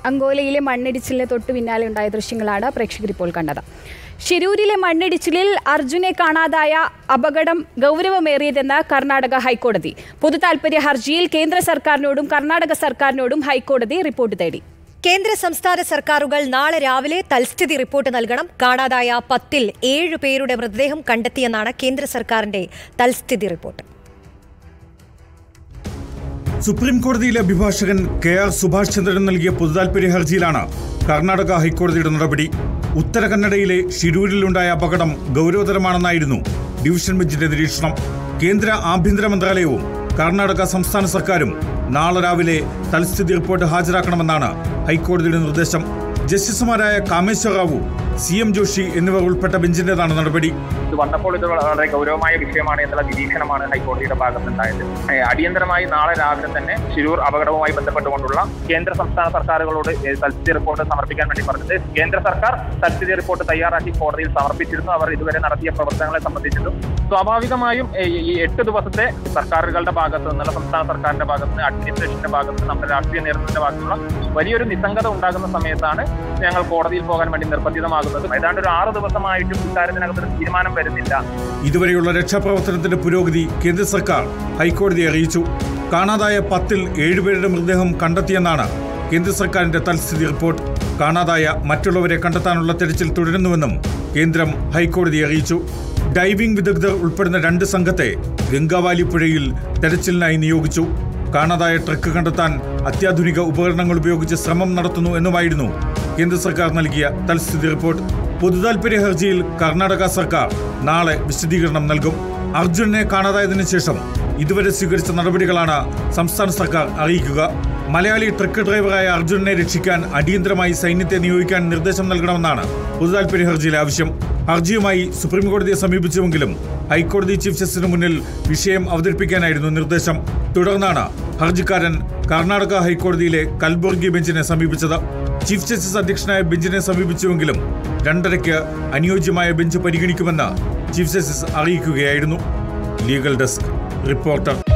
അങ്കോലയിലെ മണ്ണിടിച്ചിലിന് തൊട്ടു പിന്നാലെ ഉണ്ടായ ദൃശ്യങ്ങളാണ് പ്രേക്ഷകർ ഇപ്പോൾ കണ്ടത് ഷിരൂരിലെ മണ്ണിടിച്ചിലിൽ അർജുനെ കാണാതായ അപകടം ഗൗരവമേറിയതെന്ന് കർണാടക ഹൈക്കോടതി പൊതുതാൽപര്യ ഹർജിയിൽ കേന്ദ്ര സർക്കാരിനോടും കർണാടക സർക്കാരിനോടും ഹൈക്കോടതി റിപ്പോർട്ട് തേടി കേന്ദ്ര സംസ്ഥാന സർക്കാരുകൾ നാളെ രാവിലെ തൽസ്ഥിതി റിപ്പോർട്ട് നൽകണം കാണാതായ പത്തിൽ ഏഴ് പേരുടെ മൃതദേഹം കണ്ടെത്തിയെന്നാണ് കേന്ദ്ര സർക്കാരിന്റെ തൽസ്ഥിതി റിപ്പോർട്ട് സുപ്രീം കോടതിയിലെ അഭിഭാഷകൻ കെ ആർ സുഭാഷ് ചന്ദ്രൻ നൽകിയ പൊതുതാൽപര്യ ഹർജിയിലാണ് കർണാടക ഹൈക്കോടതിയുടെ നടപടി ഉത്തര കന്നഡയിലെ ഷിരൂരിലുണ്ടായ അപകടം ഗൗരവതരമാണെന്നായിരുന്നു ഡിവിഷൻ ബെഞ്ചിന്റെ നിരീക്ഷണം കേന്ദ്ര ആഭ്യന്തര മന്ത്രാലയവും കർണാടക സംസ്ഥാന സർക്കാരും നാളെ രാവിലെ തൽസ്ഥിതി റിപ്പോർട്ട് ഹാജരാക്കണമെന്നാണ് ഹൈക്കോടതിയുടെ നിർദ്ദേശം ജസ്റ്റിസുമാരായ കാമേശ്വർ റാവു സി എം ജോഷി എന്നിവർ ഉൾപ്പെട്ട ബെഞ്ചിന്റേതാണ് നടപടി ഇത് വന്നപ്പോൾ ഇത് വളരെ ഗൗരവമായ വിഷയമാണ് എന്നുള്ള നിരീക്ഷണമാണ് ഹൈക്കോടതിയുടെ ഭാഗത്തുണ്ടായത് ഏഹ് അടിയന്തരമായി നാളെ രാവിലെ തന്നെ ശിരൂർ അപകടവുമായി ബന്ധപ്പെട്ടുകൊണ്ടുള്ള കേന്ദ്ര സംസ്ഥാന സർക്കാരുകളോട് ഏഹ് തൽസ്ഥിതി റിപ്പോർട്ട് സമർപ്പിക്കാൻ വേണ്ടി പറഞ്ഞത് കേന്ദ്ര സർക്കാർ തൽസ്ഥിതി റിപ്പോർട്ട് തയ്യാറാക്കി കോടതിയിൽ സമർപ്പിച്ചിരുന്നു അവർ ഇതുവരെ നടത്തിയ പ്രവർത്തനങ്ങളെ സംബന്ധിച്ചിട്ടും സ്വാഭാവികമായും ഏഹ് ഈ എട്ട് ദിവസത്തെ സർക്കാരുകളുടെ ഭാഗത്ത് നിന്നുള്ള സംസ്ഥാന സർക്കാരിന്റെ ഭാഗത്ത് നിന്ന് അഡ്മിനിസ്ട്രേഷന്റെ ഭാഗത്ത് നിന്ന് നമ്മുടെ രാഷ്ട്രീയ നേതൃത്വത്തിന്റെ ഭാഗത്തുനിന്നുള്ള വലിയൊരു നിസ്സംഗത ഉണ്ടാകുന്ന സമയത്താണ് ഞങ്ങൾ കോടതിയിൽ പോകാൻ വേണ്ടി നിർബന്ധിതമാകുന്നത് ഏതാണ്ട് ഒരു ആറ് ദിവസമായിട്ടും ഇക്കാര്യത്തിനകത്ത് ഒരു തീരുമാനം വരുന്നില്ല ഇതുവരെയുള്ള രക്ഷാപ്രവർത്തനത്തിന്റെ പുരോഗതി കേന്ദ്ര സർക്കാർ ഹൈക്കോടതിയെ അറിയിച്ചു കാണാതായ പത്തിൽ ഏഴുപേരുടെ മൃതദേഹം കണ്ടെത്തിയെന്നാണ് കേന്ദ്ര സർക്കാരിന്റെ തൽസ്ഥിതി റിപ്പോർട്ട് കാണാതായ മറ്റുള്ളവരെ കണ്ടെത്താനുള്ള തെരച്ചിൽ തുടരുന്നുവെന്നും കേന്ദ്രം ഹൈക്കോടതിയെ അറിയിച്ചു ഡൈവിംഗ് വിദഗ്ധർ ഉൾപ്പെടുന്ന രണ്ട് സംഘത്തെ ഗംഗാവാലി പുഴയിൽ തെരച്ചിലിനായി നിയോഗിച്ചു കാണാതായ ട്രക്ക് കണ്ടെത്താൻ അത്യാധുനിക ഉപകരണങ്ങൾ ഉപയോഗിച്ച് ശ്രമം നടത്തുന്നു എന്നുമായിരുന്നു കേന്ദ്ര സർക്കാർ നൽകിയ തൽസ്ഥിതി റിപ്പോർട്ട് പൊതുതാൽപര്യ ഹർജിയിൽ കർണാടക സർക്കാർ നാളെ വിശദീകരണം നൽകും അർജുനെ കാണാതായതിനു ശേഷം ഇതുവരെ സ്വീകരിച്ച നടപടികളാണ് സംസ്ഥാന സർക്കാർ അറിയിക്കുക മലയാളി ട്രക്ക് ഡ്രൈവറായ അർജുനെ രക്ഷിക്കാൻ അടിയന്തരമായി സൈന്യത്തെ നിയോഗിക്കാൻ നിർദ്ദേശം നൽകണമെന്നാണ് പൊതുതാൽപര്യ ഹർജിയിലെ ആവശ്യം ഹർജിയുമായി സുപ്രീം കോടതിയെ സമീപിച്ചുവെങ്കിലും ഹൈക്കോടതി ചീഫ് ജസ്റ്റിസിന് മുന്നിൽ വിഷയം അവതരിപ്പിക്കാനായിരുന്നു നിർദ്ദേശം തുടർന്നാണ് ഹർജിക്കാരൻ കർണാടക ഹൈക്കോടതിയിലെ കൽബുർഗി ബെഞ്ചിനെ സമീപിച്ചത് ചീഫ് ജസ്റ്റിസ് അധ്യക്ഷനായ ബെഞ്ചിനെ സമീപിച്ചുവെങ്കിലും രണ്ടരയ്ക്ക് അനുയോജ്യമായ ബെഞ്ച് പരിഗണിക്കുമെന്ന് ചീഫ് ജസ്റ്റിസ് അറിയിക്കുകയായിരുന്നു ലീഗൽ ഡെസ്ക് റിപ്പോർട്ടർ